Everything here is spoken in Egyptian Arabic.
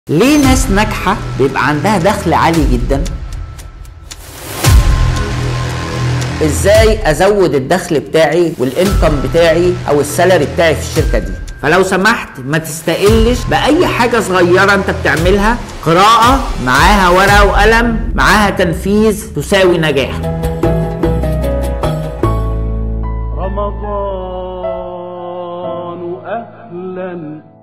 ليه ناس ناجحة بيبقى عندها دخل عالي جدا ازاي ازود الدخل بتاعي والانكم بتاعي او السالري بتاعي في الشركة دي فلو سمحت ما تستقلش بأي حاجة صغيرة انت بتعملها قراءة معاها ورقة وقلم معاها تنفيذ تساوي نجاح رمضان أهلا